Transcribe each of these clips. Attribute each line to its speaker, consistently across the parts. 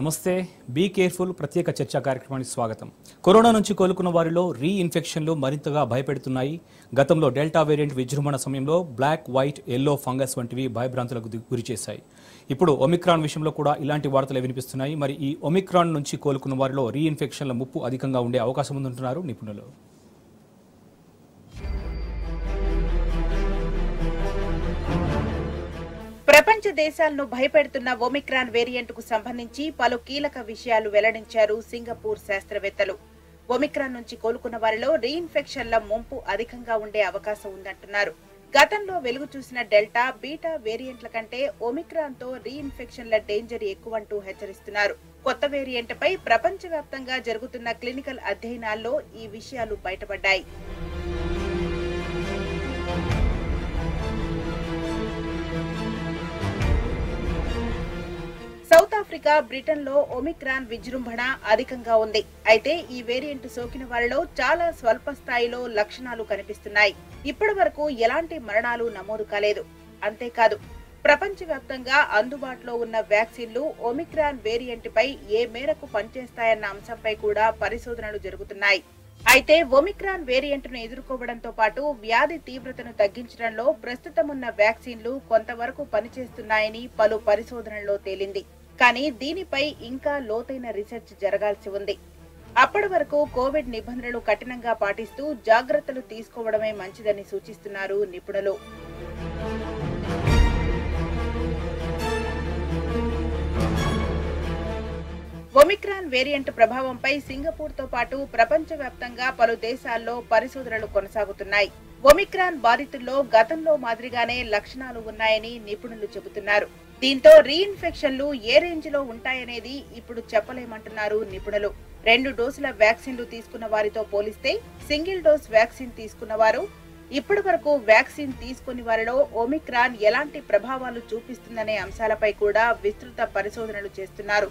Speaker 1: నమస్తే be careful ప్రత్యేక చర్చా కార్యక్రమానికి స్వాగతం కరోనా నుంచి కోలుకున్న వారిలో రీ ఇన్ఫెక్షన్లు మరింతగా భయపెడుతున్నాయి గతంలో డెల్టా వేరియంట్ విజృంభణ సమయంలో బ్లాక్ వైట్ ఎల్లో ఫంగస్ వంటివి భయభ్రాంతులకు ది- గురిచేశాయి ఇప్పుడు ఒమిక్రాన్ విషయంలో కూడా ఇలాంటి వార్తలు వినిపిస్తున్నాయి మరి ఈ ఒమిక్రాన్ నుంచి కోలుకున్న వారిలో రీ ఇన్ఫెక్షన్ల ముప్పు అధికంగా ఉండే అవకాశం ఉందంటున్నారు నిపుణులు
Speaker 2: ప్రపంచ దేశాలను భయపెడుతున్న ఒమిక్రాన్ వేరియంట్ కు సంబంధించి పలు కీలక విషయాలు వెల్లడించారు సింగపూర్ శాస్త్రవేత్తలు ఒమిక్రాన్ నుంచి కోలుకున్న వారిలో రీఇన్ఫెక్షన్ల ముంపు అధికంగా ఉండే అవకాశం ఉందంటున్నారు గతంలో వెలుగు చూసిన డెల్టా బీటా వేరియంట్ల కంటే ఒమిక్రాన్ తో రీఇన్ఫెక్షన్ల డేంజర్ ఎక్కువంటూ హెచ్చరిస్తున్నారు కొత్త వేరియంట్ పై ప్రపంచవ్యాప్తంగా జరుగుతున్న క్లినికల్ అధ్యయనాల్లో ఈ విషయాలు బయటపడ్డాయి సౌత్ ఆఫ్రికా బ్రిటన్ లో ఒమిక్రాన్ విజృంభణ అధికంగా ఉంది అయితే ఈ వేరియంట్ సోకిన వారిలో చాలా స్వల్ప స్థాయిలో లక్షణాలు కనిపిస్తున్నాయి ఇప్పటి వరకు ఎలాంటి మరణాలు నమోదు కాలేదు అంతేకాదు ప్రపంచవ్యాప్తంగా అందుబాటులో ఉన్న వ్యాక్సిన్లు ఒమిక్రాన్ వేరియంట్ పై ఏ మేరకు పనిచేస్తాయన్న అంశంపై కూడా పరిశోధనలు జరుగుతున్నాయి అయితే ఒమిక్రాన్ వేరియంట్ ను ఎదుర్కోవడంతో పాటు వ్యాధి తీవ్రతను తగ్గించడంలో ప్రస్తుతం ఉన్న వ్యాక్సిన్లు కొంతవరకు పనిచేస్తున్నాయని పలు పరిశోధనల్లో తేలింది కానీ దీనిపై ఇంకా లోతైన రీసెర్చ్ జరగాల్సి ఉంది అప్పటి వరకు కోవిడ్ నిబంధనలు కఠినంగా పాటిస్తూ జాగ్రత్తలు తీసుకోవడమే మంచిదని సూచిస్తున్నారు నిపుణులు ఒమిక్రాన్ వేరియంట్ ప్రభావంపై సింగపూర్ తో పాటు ప్రపంచవ్యాప్తంగా పలు దేశాల్లో పరిశోధనలు కొనసాగుతున్నాయి ఒమిక్రాన్ బాధితుల్లో గతంలో మాదిరిగానే లక్షణాలు ఉన్నాయని నిపుణులు చెబుతున్నారు దీంతో రీఇన్ఫెక్షన్లు ఏ రేంజ్ లో ఉంటాయనేది ఇప్పుడు చెప్పలేమంటున్నారు నిపుణులు రెండు డోసుల వ్యాక్సిన్లు తీసుకున్న వారితో పోలిస్తే సింగిల్ డోస్ వ్యాక్సిన్ తీసుకున్న వారు ఇప్పటి వరకు వ్యాక్సిన్ తీసుకుని వారిలో ఒమిక్రాన్ ఎలాంటి ప్రభావాలు చూపిస్తుందనే అంశాలపై కూడా విస్తృత పరిశోధనలు చేస్తున్నారు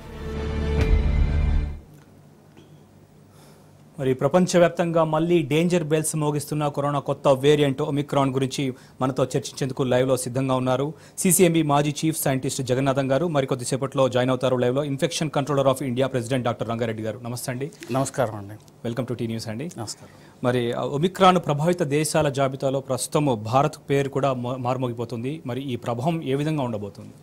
Speaker 1: మరి ప్రపంచవ్యాప్తంగా మళ్ళీ డేంజర్ బెల్స్ మోగిస్తున్న కరోనా కొత్త వేరియంట్ ఒమిక్రాన్ గురించి మనతో చర్చించేందుకు లైవ్లో సిద్ధంగా ఉన్నారు సీసీఎంబీ మాజీ చీఫ్ సైంటిస్ట్ జగన్నాథం గారు మరికొద్దిసేపట్లో జాయిన్ అవుతారు లైవ్లో infection controller of India president doctor Rangareddy గారు నమస్తే అండి
Speaker 3: నమస్కారం అండి
Speaker 1: వెల్కమ్ టు టీ న్యూస్ అండి
Speaker 3: నమస్కారం
Speaker 1: మరి ఆ ఒమిక్రాన్ ప్రభావిత దేశాల జాబితాలో ప్రస్తుతం భారత్ పేరు కూడా మా- మారుమోగిపోతుంది మరి ఈ ప్రభావం ఏ విధంగా ఉండబోతుంది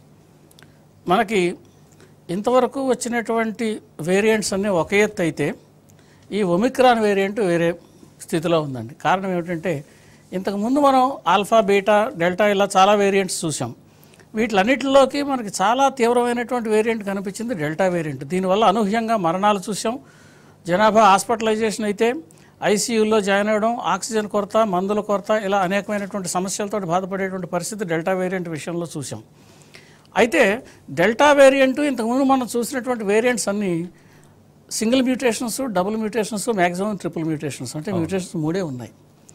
Speaker 3: మనకి ఇంతవరకు వచ్చినటువంటి వేరియంట్స్ అన్నీ ఒక ఎత్తు అయితే ఈ ఒమిక్రాన్ వేరియంట్ వేరే స్థితిలో ఉందండి కారణం ఏమిటంటే ఇంతకుముందు మనం ఆల్ఫా బీటా డెల్టా ఇలా చాలా వేరియంట్స్ చూసాం వీటిలన్నిటిలోకి మనకి చాలా తీవ్రమైనటువంటి వేరియంట్ కనిపించింది డెల్టా వేరియంట్ దీనివల్ల అనూహ్యంగా మరణాలు చూసాం జనాభా హాస్పిటలైజేషన్ అయితే ఐసీయూలో జాయిన్ అవ్వడం ఆక్సిజన్ కొరత మందుల కొరత ఇలా అనేకమైనటువంటి సమస్యలతో బాధపడేటువంటి పరిస్థితి డెల్టా వేరియంట్ విషయంలో చూసాం అయితే డెల్టా వేరియంట్ ఇంతకుముందు మనం చూసినటువంటి వేరియంట్స్ అన్నీ single mutations double mutations maximum triple mutations అంటే మ్యూటేషన్స్ మూడే ఉన్నాయి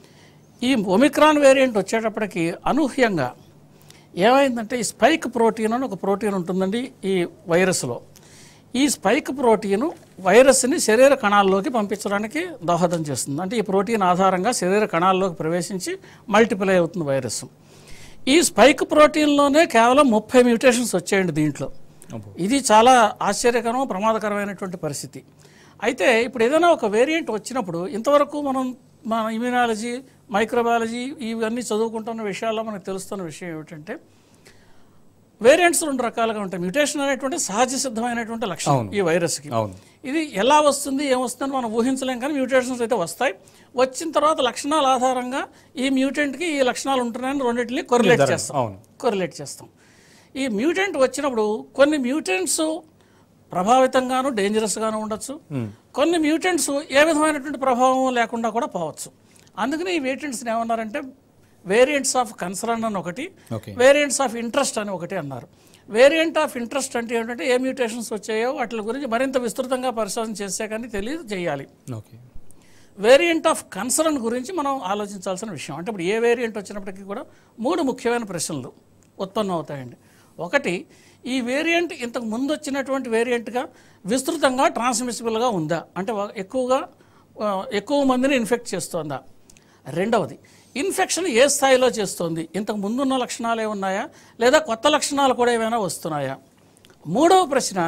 Speaker 3: ఈ ఒమిక్రాన్ వేరియంట్ వచ్చేటప్పటికి అనూహ్యంగా ఏమైందంటే ఈ స్పైక్ ప్రోటీన్ అని ఒక ప్రోటీన్ ఉంటుందండి ఈ వైరస్లో ఈ స్పైక్ ప్రోటీన్ వైరస్ని శరీర కణాల్లోకి పంపించడానికి దోహదం చేస్తుంది అంటే ఈ ప్రోటీన్ ఆధారంగా శరీర కణాల్లోకి ప్రవేశించి మల్టిప్లై అవుతుంది వైరస్ ఈ స్పైక్ ప్రోటీన్లోనే కేవలం ముప్పై మ్యూటేషన్స్ వచ్చాయండి దీంట్లో
Speaker 1: అబ్బో.
Speaker 3: ఇది చాలా ఆశ్చర్యకరం ప్రమాదకరమైనటువంటి పరిస్థితి అయితే ఇప్పుడు ఏదైనా ఒక వేరియంట్ వచ్చినప్పుడు ఇంతవరకు మనం మన ఇమ్యూనాలజీ మైక్రోబయాలజీ ఇవన్నీ చదువుకుంటున్న విషయాల్లో మనకు తెలుస్తున్న విషయం ఏమిటంటే వేరియంట్స్ రెండు రకాలుగా ఉంటాయి మ్యూటేషన్ అనేటువంటి సహజ సిద్ధమైనటువంటి లక్షణం ఈ వైరస్కి
Speaker 1: అవును
Speaker 3: ఇది ఎలా వస్తుంది ఏమొస్తుందని మనం ఊహించలేం కానీ మ్యూటేషన్స్ అయితే వస్తాయి వచ్చిన తర్వాత లక్షణాల ఆధారంగా ఈ మ్యూటెంట్కి ఈ లక్షణాలు ఉంటున్నాయని రెండింటిని కొరిలేట్ చేస్తాం
Speaker 1: అవును
Speaker 3: కొరిలేట్ చేస్తాం ఈ మ్యూటెంట్ వచ్చినప్పుడు కొన్ని మ్యూటెంట్స్ ప్రభావితంగాను డేంజరస్గాను ఉండొచ్చు కొన్ని మ్యూటెంట్స్ ఏ విధమైనటువంటి ప్రభావం లేకుండా కూడా పోవచ్చు అందుకని ఈ వేరియంట్స్ని ఏమన్నారంటే వేరియంట్స్ ఆఫ్ కన్సర్న్ అని ఒకటి
Speaker 1: ఓకే
Speaker 3: వేరియంట్స్ ఆఫ్ ఇంట్రెస్ట్ అని ఒకటి అన్నారు వేరియంట్ ఆఫ్ ఇంట్రెస్ట్ అంటే ఏంటంటే ఏ మ్యూటేషన్స్ వచ్చాయో వాటి గురించి మరింత విస్తృతంగా పరిశోధన చేస్తే కానీ తెలియదు చేయాలి
Speaker 1: ఓకే
Speaker 3: వేరియంట్ ఆఫ్ కన్సర్న్ గురించి మనం ఆలోచించాల్సిన విషయం అంటే ఇప్పుడు ఏ వేరియంట్ వచ్చినప్పటికీ కూడా మూడు ముఖ్యమైన ప్రశ్నలు ఉత్పన్నం అవుతాయండి ఒకటి ఈ వేరియంట్ ఇంతకు ముందు వచ్చినటువంటి వేరియంట్గా విస్తృతంగా ట్రాన్స్మిసిబుల్గా ఉందా అంటే వ- ఎక్కువగా ఆ, ఎక్కువ మందిని ఇన్ఫెక్ట్ చేస్తోందా రెండవది ఇన్ఫెక్షన్ ఏ స్థాయిలో చేస్తోంది ఇంతకు ముందున్న లక్షణాలే ఉన్నాయా లేదా కొత్త లక్షణాలు కూడా ఏమైనా వస్తున్నాయా మూడవ ప్రశ్న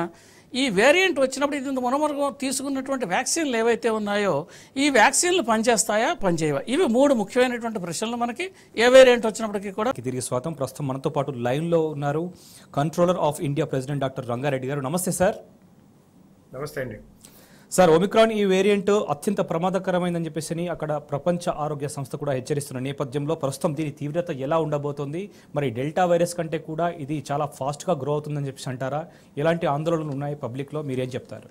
Speaker 3: ఈ వేరియంట్ వచ్చినప్పుడు ఇది మనమరుగు తీసుకున్నటువంటి వ్యాక్సిన్లు ఏవైతే ఉన్నాయో ఈ వ్యాక్సిన్లు పనిచేస్తాయా పనిచేయవా ఇవి మూడు ముఖ్యమైనటువంటి ప్రశ్నలు మనకి ఏ వేరియంట్ వచ్చినప్పటికీ కూడా
Speaker 1: తిరిగి స్వాగతం ప్రస్తుతం మనతో పాటు లైవ్ లో ఉన్నారు controller of India president doctor Rangareddy గారు నమస్తే సార్
Speaker 4: నమస్తే అండి
Speaker 1: సార్ ఒమిక్రాన్ ఈ వేరియంట్ అత్యంత ప్రమాదకరమైందని చెప్పేసి అక్కడ ప్రపంచ ఆరోగ్య సంస్థ కూడా హెచ్చరిస్తున్న నేపథ్యంలో ప్రస్తుతం దీని తీవ్రత ఎలా ఉండబోతోంది మరి డెల్టా వైరస్ కంటే కూడా ఇది చాలా ఫాస్ట్గా గ్రో అవుతుందని చెప్పేసి అంటారా ఎలాంటి ఆందోళనలు ఉన్నాయి పబ్లిక్లో మీరేం చెప్తారు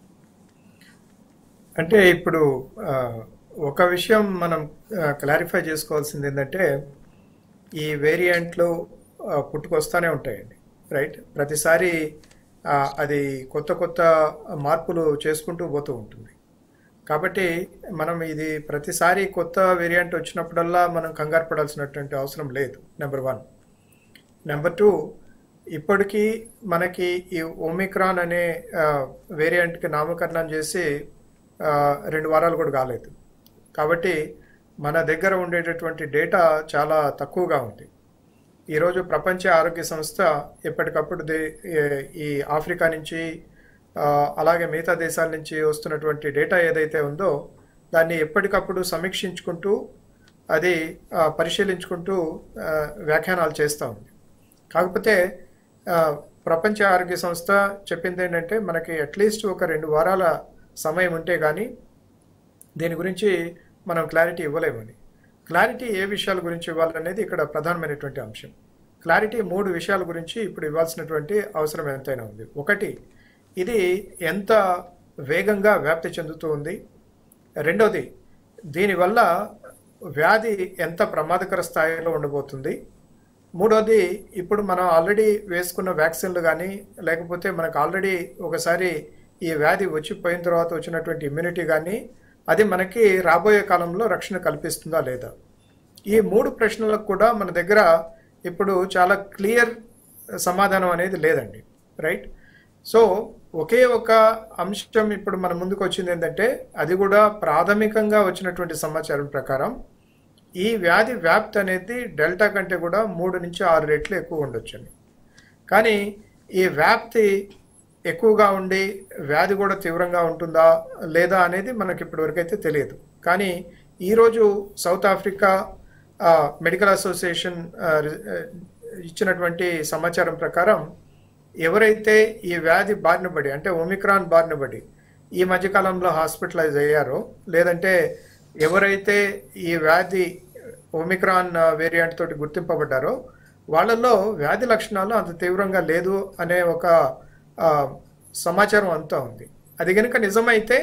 Speaker 4: అంటే ఇప్పుడు ఆ, ఒక విషయం మనం క్లారిఫై చేసుకోవాల్సింది ఏంటంటే ఈ వేరియంట్లు ఆ, పుట్టుకొస్తానే ఉంటాయండి రైట్ ప్రతిసారి ఆ, అది కొత్త కొత్త మార్పులు చేసుకుంటూ పోతూ ఉంటుంది కాబట్టి మనం ఇది ప్రతిసారి కొత్త వేరియంట్ వచ్చినప్పుడల్లా మనం కంగారు పడాల్సినటువంటి అవసరం లేదు నెంబర్ వన్ నెంబర్ టూ ఇప్పటికీ మనకి ఈ ఓమిక్రాన్ అనే వేరియంట్కి నామకరణం చేసి ఆ, రెండు వారాలు కూడా కాలేదు కాబట్టి మన దగ్గర ఉండేటటువంటి డేటా చాలా తక్కువగా ఉంది ఈరోజు ప్రపంచ ఆరోగ్య సంస్థ ఎప్పటికప్పుడు దే- ఏ- ఈ ఆఫ్రికా నుంచి ఆ, అలాగే మిగతా దేశాల నుంచి వస్తున్నటువంటి డేటా ఏదైతే ఉందో దాన్ని ఎప్పటికప్పుడు సమీక్షించుకుంటూ అది ఆ, పరిశీలించుకుంటూ ఆ, వ్యాఖ్యానాలు చేస్తూ ఉంది కాకపోతే ఆ, ప్రపంచ ఆరోగ్య సంస్థ చెప్పింది ఏంటంటే మనకి అట్లీస్ట్ ఒక రెండు వారాల సమయం ఉంటే కానీ దీని గురించి మనం క్లారిటీ ఇవ్వలేమని క్లారిటీ ఏ విషయాల గురించి ఇవ్వాలనేది ఇక్కడ ప్రధానమైనటువంటి అంశం క్లారిటీ మూడు విషయాల గురించి ఇప్పుడు ఇవ్వాల్సినటువంటి అవసరం ఎంతైనా ఉంది ఒకటి ఇది ఎంత వేగంగా వ్యాప్తి చెందుతూ ఉంది రెండోది దీనివల్ల వ్యాధి ఎంత ప్రమాదకర స్థాయిలో ఉండబోతుంది మూడోది ఇప్పుడు మనం ఆల్రెడీ వేసుకున్న వ్యాక్సిన్లు కానీ లేకపోతే మనకు ఆల్రెడీ ఒకసారి ఈ వ్యాధి వచ్చిపోయిన తర్వాత వచ్చినటువంటి ఇమ్యూనిటీ కానీ అది మనకి రాబోయే కాలంలో రక్షణ కల్పిస్తుందా లేదా ఈ మూడు ప్రశ్నలకు కూడా మన దగ్గర ఇప్పుడు చాలా క్లియర్ సమాధానం అనేది లేదండి రైట్ సో ఒకే ఒక అంశం ఇప్పుడు మన ముందుకు వచ్చింది ఏంటంటే అది కూడా ప్రాథమికంగా వచ్చినటువంటి సమాచారం ప్రకారం ఈ వ్యాధి వ్యాప్తి అనేది డెల్టా కంటే కూడా మూడు నుంచి ఆరు రెట్లు ఎక్కువ ఉండొచ్చండి కానీ ఈ వ్యాప్తి ఎక్కువగా ఉండి వ్యాధి కూడా తీవ్రంగా ఉంటుందా లేదా అనేది మనకి ఇప్పటివరకు అయితే తెలియదు కానీ ఈరోజు సౌత్ ఆఫ్రికా ఆ, మెడికల్ అసోసియేషన్ ఆ, రి- ఆ, ఇచ్చినటువంటి సమాచారం ప్రకారం ఎవరైతే ఈ వ్యాధి బారిన పడి అంటే ఒమిక్రాన్ బారిన పడి ఈ మధ్యకాలంలో హాస్పిటలైజ్ అయ్యారో లేదంటే ఎవరైతే ఈ వ్యాధి ఒమిక్రాన్ వేరియంట్ తోటి గుర్తింపబడ్డారో వాళ్ళల్లో వ్యాధి లక్షణాలు అంత తీవ్రంగా లేదు అనే ఒక ఆ, సమాచారం అంతా ఉంది అది కనుక నిజమైతే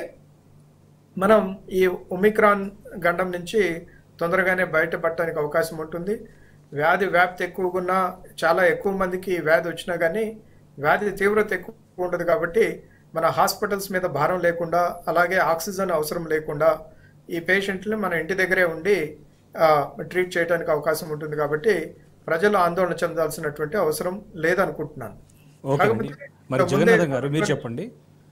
Speaker 4: మనం ఈ ఒమిక్రాన్ గండం నుంచి తొందరగానే బయటపడటానికి అవకాశం ఉంటుంది వ్యాధి వ్యాప్తి ఎక్కువగా ఉన్నా చాలా ఎక్కువ మందికి ఈ వ్యాధి వచ్చినా కానీ వ్యాధి తీవ్రత ఎక్కువ ఉండదు కాబట్టి మన హాస్పిటల్స్ మీద భారం లేకుండా అలాగే ఆక్సిజన్ అవసరం లేకుండా ఈ పేషెంట్ని మన ఇంటి దగ్గరే ఉండి ఆ, ట్రీట్ చేయడానికి అవకాశం ఉంటుంది కాబట్టి ప్రజలు ఆందోళన చెందాల్సినటువంటి అవసరం లేదనుకుంటున్నాను
Speaker 1: ఓకే అండి
Speaker 4: కాకపోతే
Speaker 1: మరి
Speaker 4: ముందే-
Speaker 1: జగన్నాథం గారు మీరు చెప్పండి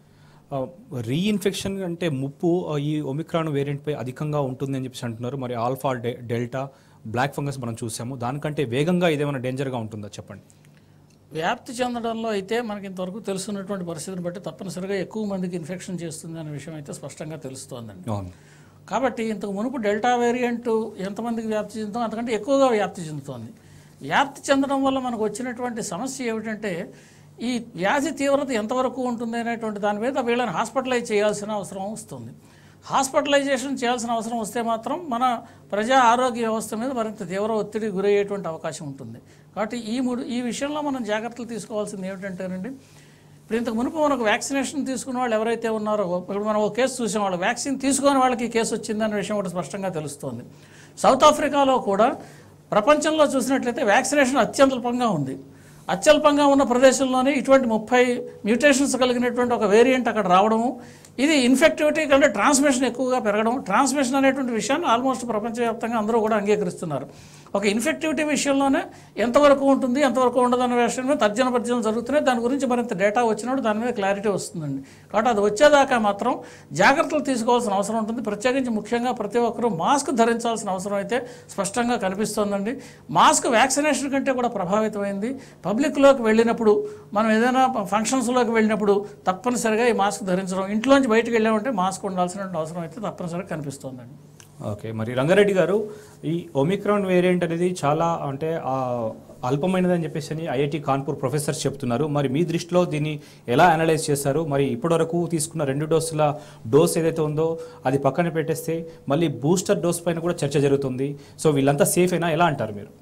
Speaker 1: రీఇన్ఫెక్షన్ అంటే ముప్పు ఆ, ఈ ఒమిక్రాన్ వేరియంట్ పై అధికంగా ఉంటుంది అని చెప్పేసి అంటున్నారు మరి ఆల్ఫా డె డెల్టా బ్లాక్ ఫంగస్ మనం చూసాము దానికంటే వేగంగా ఇదేమైనా డేంజర్గా ఉంటుందా చెప్పండి
Speaker 3: వ్యాప్తి చెందడంలో అయితే మనకి ఇంతవరకు తెలుసున్నటువంటి పరిస్థితిని బట్టి తప్పనిసరిగా ఎక్కువ మందికి ఇన్ఫెక్షన్ చేస్తుంది అనే విషయం అయితే స్పష్టంగా తెలుస్తోందండి
Speaker 1: అవును
Speaker 3: కాబట్టి ఇంతకు మునుపు డెల్టా వేరియంట్ ఎంతమందికి వ్యాప్తి చెందుతుందో అంతకంటే ఎక్కువగా వ్యాప్తి చెందుతోంది వ్యాప్తి చెందడం వల్ల మనకు వచ్చినటువంటి సమస్య ఏమిటంటే ఈ వ్యాధి తీవ్రత ఎంతవరకు ఉంటుంది అనేటువంటి దాని మీద వీళ్ళని హాస్పిటలైజ్ చేయాల్సిన అవసరం వస్తుంది హాస్పిటలైజేషన్ చేయాల్సిన అవసరం వస్తే మాత్రం మన ప్రజా ఆరోగ్య వ్యవస్థ మీద మరింత తీవ్ర ఒత్తిడి గురయ్యేటువంటి అవకాశం ఉంటుంది కాబట్టి ఈ మూడు ఈ విషయంలో మనం జాగ్రత్తలు తీసుకోవాల్సింది ఏమిటంటేనండి ఇప్పుడు ఇంతకు మునుపు మనకు వ్యాక్సినేషన్ తీసుకున్న వాళ్ళు ఎవరైతే ఉన్నారో ఇప్పుడు మనం ఒక కేసు చూసాం వాళ్ళు వ్యాక్సిన్ తీసుకొని వాళ్ళకి ఈ కేసు వచ్చిందనే విషయం కూడా స్పష్టంగా తెలుస్తోంది సౌత్ ఆఫ్రికాలో కూడా ప్రపంచంలో చూసినట్లయితే వ్యాక్సినేషన్ అత్యల్పంగా ఉంది అత్యల్పంగా ఉన్న ప్రదేశంలోనే ఇటువంటి ముప్పై మ్యూటేషన్స్ కలిగినటువంటి ఒక వేరియంట్ అక్కడ రావడము ఇది ఇన్ఫెక్టివిటీ కంటే ట్రాన్స్మిషన్ ఎక్కువగా పెరగడం ట్రాన్స్మిషన్ అనేటువంటి విషయాన్ని ఆల్మోస్ట్ ప్రపంచవ్యాప్తంగా అందరూ కూడా అంగీకరిస్తున్నారు ఒక ఇన్ఫెక్టివిటీ విషయంలోనే ఎంతవరకు ఉంటుంది ఎంతవరకు ఉండదు అనే విషయం మీద తర్జన భర్జనలు జరుగుతున్నాయి దాని గురించి మరింత డేటా వచ్చినప్పుడు దాని మీద క్లారిటీ వస్తుందండి కాబట్టి అది వచ్చేదాకా మాత్రం జాగ్రత్తలు తీసుకోవాల్సిన అవసరం ఉంటుంది ప్రత్యేకించి ముఖ్యంగా ప్రతి ఒక్కరూ మాస్క్ ధరించాల్సిన అవసరం అయితే స్పష్టంగా కనిపిస్తోందండి మాస్క్ వ్యాక్సినేషన్ కంటే కూడా ప్రభావితమైంది పబ్లిక్లోకి వెళ్ళినప్పుడు మనం ఏదైనా ఫంక్షన్స్లోకి వెళ్ళినప్పుడు తప్పనిసరిగా ఈ మాస్క్ ధరించడం ఇంట్లోంచి బయటకు వెళ్ళామంటే మాస్క్ ఉండాల్సిన అవసరం అయితే తప్పనిసరిగా కనిపిస్తోందండి
Speaker 1: ఓకే మరి రంగారెడ్డి గారు ఈ ఒమిక్రాన్ వేరియంట్ అనేది చాలా అంటే ఆ, అల్పమైనదని చెప్పేసి అని ఐఐటి కాన్పూర్ ప్రొఫెసర్స్ చెప్తున్నారు మరి మీ దృష్టిలో దీన్ని ఎలా అనలైజ్ చేస్తారు మరి ఇప్పటివరకు తీసుకున్న రెండు డోసుల డోస్ ఏదైతే ఉందో అది పక్కన పెట్టేస్తే మళ్ళీ బూస్టర్ డోస్ పైన కూడా చర్చ జరుగుతుంది సో వీళ్ళంతా సేఫ్ అయినా ఎలా అంటారు మీరు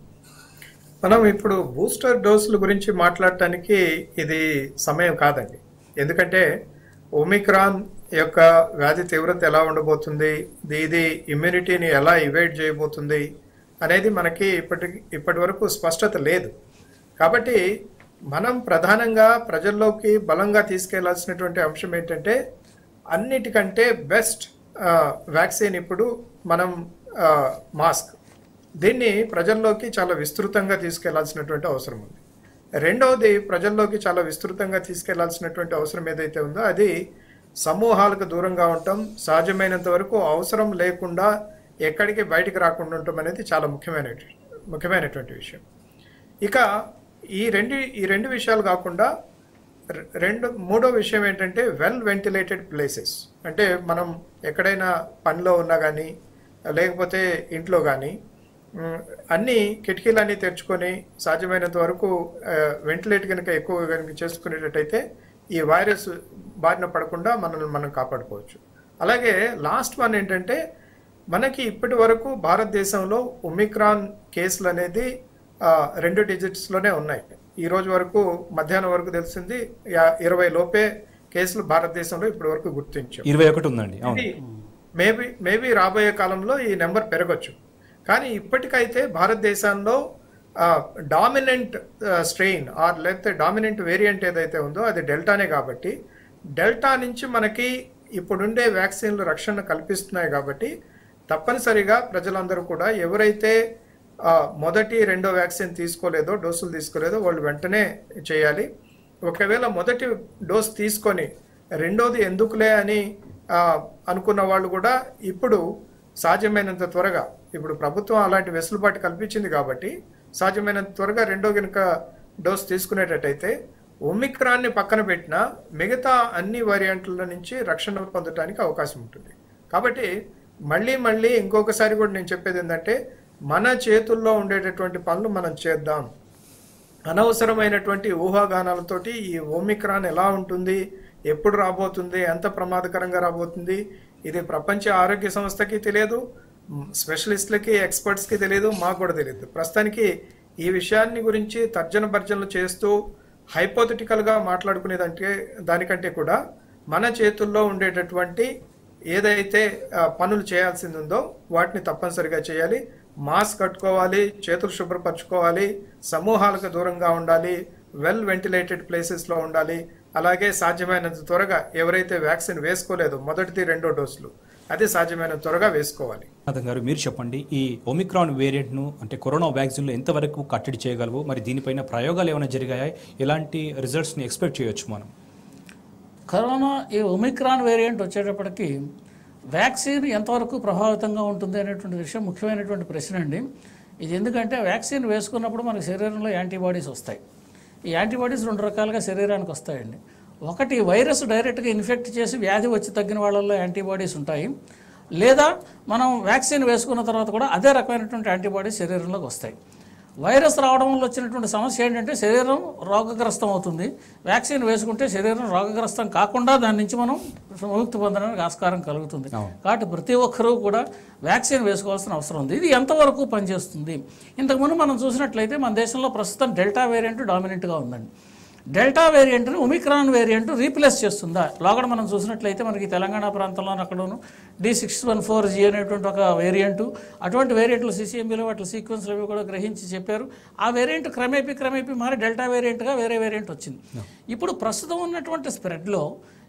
Speaker 4: మనం ఇప్పుడు బూస్టర్ డోసుల గురించి మాట్లాడటానికి ఇది సమయం కాదండి ఎందుకంటే ఒమిక్రాన్ యొక్క వ్యాధి తీవ్రత ఎలా ఉండబోతుంది ఇది- ఇది ఇమ్యూనిటీని ఎలా ఇవేట్ చేయబోతుంది అనేది మనకి ఇప్పటి ఇప్పటి వరకు స్పష్టత లేదు కాబట్టి మనం ప్రధానంగా ప్రజల్లోకి బలంగా తీసుకెళ్లాల్సినటువంటి అంశం ఏంటంటే అన్నిటికంటే బెస్ట్ వ్యాక్సిన్ ఇప్పుడు మనం మాస్క్ దీన్ని ప్రజల్లోకి చాలా విస్తృతంగా తీసుకెళ్లాల్సినటువంటి అవసరం ఉంది రెండవది ప్రజల్లోకి చాలా విస్తృతంగా తీసుకెళ్లాల్సినటువంటి అవసరం ఏదైతే ఉందో అది సమూహాలకు దూరంగా ఉండటం సహజమైనంత వరకు అవసరం లేకుండా ఎక్కడికి బయటికి రాకుండా ఉండటం అనేది చాలా ముఖ్యమైన ముఖ్యమైనటువంటి విషయం ఇక ఈ రెండు ఈ రెండు విషయాలు కాకుండా రె- రెండు మూడో విషయం ఏంటంటే వెల్ వెంటిలేటెడ్ ప్లేసెస్ అంటే మనం ఎక్కడైనా పనిలో ఉన్నా కానీ లేకపోతే ఇంట్లో కానీ మ్, అన్ని కిటికీలన్నీ తెరుచుకొని సాధ్యమైనంత వరకు వెంటిలేట్ కనుక ఎక్కువ కనుక చేసుకునేటట్టయితే ఈ వైరస్ బారిన పడకుండా మనల్ని మనం కాపాడుకోవచ్చు అలాగే లాస్ట్ వన్ ఏంటంటే మనకి ఇప్పటి వరకు భారతదేశంలో ఒమిక్రాన్ కేసులు అనేది ఆ, రెండు డిజిట్స్లోనే ఉన్నాయి ఈ రోజు వరకు మధ్యాహ్నం వరకు తెలిసింది యా- ఇరవై లోపే కేసులు భారతదేశంలో ఇప్పటి వరకు గుర్తించాం
Speaker 1: ఇరవై ఒకటి ఉందండి అవును
Speaker 4: మేబీ మేబీ రాబోయే కాలంలో ఈ నెంబర్ పెరగచ్చు కానీ ఇప్పటికైతే భారతదేశంలో డామినెంట్ స్ట్రెయిన్ ఆర్ లేకపోతే డామినెంట్ వేరియంట్ ఏదైతే ఉందో అది డెల్టానే కాబట్టి డెల్టా నుంచి మనకి ఇప్పుడుండే వ్యాక్సిన్లు రక్షణ కల్పిస్తున్నాయి కాబట్టి తప్పనిసరిగా ప్రజలందరూ కూడా ఎవరైతే ఆ, మొదటి రెండో వ్యాక్సిన్ తీసుకోలేదో డోసులు తీసుకోలేదో వాళ్ళు వెంటనే చేయాలి ఒకవేళ మొదటి డోస్ తీసుకొని రెండోది ఎందుకులే అని ఆ, అనుకున్న వాళ్ళు కూడా ఇప్పుడు సాధ్యమైనంత త్వరగా ఇప్పుడు ప్రభుత్వం అలాంటి వెసులుబాటు కల్పించింది కాబట్టి సాధ్యమైనంత త్వరగా రెండో గనుక డోస్ తీసుకునేటట్టయితే ఒమిక్రాన్ని పక్కన పెట్టినా మిగతా అన్ని వేరియంట్ల నుంచి రక్షణ పొందడానికి అవకాశం ఉంటుంది కాబట్టి మళ్ళీ మళ్ళీ ఇంకొకసారి కూడా నేను చెప్పేది ఏంటంటే మన చేతుల్లో ఉండేటటువంటి పనులు మనం చేద్దాం అనవసరమైనటువంటి ఊహాగానాలతోటి ఈ ఓమిక్రాన్ ఎలా ఉంటుంది ఎప్పుడు రాబోతుంది ఎంత ప్రమాదకరంగా రాబోతుంది ఇది ప్రపంచ ఆరోగ్య సంస్థకి తెలియదు మ్, స్పెషలిస్టులకి ఎక్స్పర్ట్స్కి తెలియదు మాకు కూడా తెలియదు ప్రస్తుతానికి ఈ విషయాన్ని గురించి తర్జన భర్జనలు చేస్తూ హైపోథెటికల్గా మాట్లాడుకునేదంటే దానికంటే కూడా మన చేతుల్లో ఉండేటటువంటి ఏదైతే ఆ, పనులు చేయాల్సింది ఉందో వాటిని తప్పనిసరిగా చేయాలి మాస్క్ కట్టుకోవాలి చేతులు శుభ్రపరచుకోవాలి సమూహాలకు దూరంగా ఉండాలి వెల్ వెంటిలేటెడ్ ప్లేసెస్లో ఉండాలి అలాగే సాధ్యమైనంత త్వరగా ఎవరైతే వ్యాక్సిన్ వేసుకోలేదో మొదటిది రెండో డోసులు అది సాధ్యమైనంత త్వరగా వేసుకోవాలి
Speaker 1: నాథన్ గారు మీరు చెప్పండి ఈ ఒమిక్రాన్ వేరియంట్ను అంటే కరోనా వ్యాక్సిన్లు ఎంతవరకు కట్టడి చేయగలవు మరి దీనిపైన ప్రయోగాలు ఏమైనా జరిగాయా ఎలాంటి రిజల్ట్స్ని ఎక్స్పెక్ట్ చేయొచ్చు మనం
Speaker 3: కరోనా ఈ ఒమిక్రాన్ వేరియంట్ వచ్చేటప్పటికి వ్యాక్సిన్ ఎంతవరకు ప్రభావితంగా ఉంటుంది అనేటువంటి విషయం ముఖ్యమైనటువంటి ప్రశ్న అండి ఇది ఎందుకంటే వ్యాక్సిన్ వేసుకున్నప్పుడు మనకి శరీరంలో యాంటీబాడీస్ వస్తాయి ఈ యాంటీబాడీస్ రెండు రకాలుగా శరీరానికి వస్తాయండి ఒకటి వైరస్ డైరెక్ట్గా ఇన్ఫెక్ట్ చేసి వ్యాధి వచ్చి తగ్గిన వాళ్ళల్లో యాంటీబాడీస్ ఉంటాయి లేదా మనం వ్యాక్సిన్ వేసుకున్న తర్వాత కూడా అదే రకమైనటువంటి యాంటీబాడీస్ శరీరంలోకి వస్తాయి వైరస్ రావడం వల్ల వచ్చినటువంటి సమస్య ఏంటంటే శరీరం రోగగ్రస్తం అవుతుంది వ్యాక్సిన్ వేసుకుంటే శరీరం రోగగ్రస్తం కాకుండా దాని నుంచి మనం విముక్తి పొందడానికి ఆస్కారం కలుగుతుంది కాబట్టి ప్రతి ఒక్కరూ కూడా వ్యాక్సిన్ వేసుకోవాల్సిన అవసరం ఉంది ఇది ఎంతవరకు పనిచేస్తుంది ఇంతకుముందు మనం చూసినట్లయితే మన దేశంలో ప్రస్తుతం డెల్టా వేరియంట్ డామినెంట్గా ఉందండి డెల్టా వేరియంట్ని ఒమిక్రాన్ వేరియంట్ రీప్లేస్ చేస్తుందా లోగడ మనం చూసినట్లయితే మనకి తెలంగాణ ప్రాంతంలో అక్కడను D six one four G అనేటువంటి ఒక వేరియంట్ అటువంటి వేరియంట్లు సిసిఎంబీలో వాటి సీక్వెన్స్లు అవి కూడా గ్రహించి చెప్పారు ఆ వేరియంట్ క్రమేపీ క్రమేపీ మారి డెల్టా వేరియంట్గా వేరే వేరియంట్ వచ్చింది ఇప్పుడు ప్రస్తుతం ఉన్నటువంటి స్ప్రెడ్లో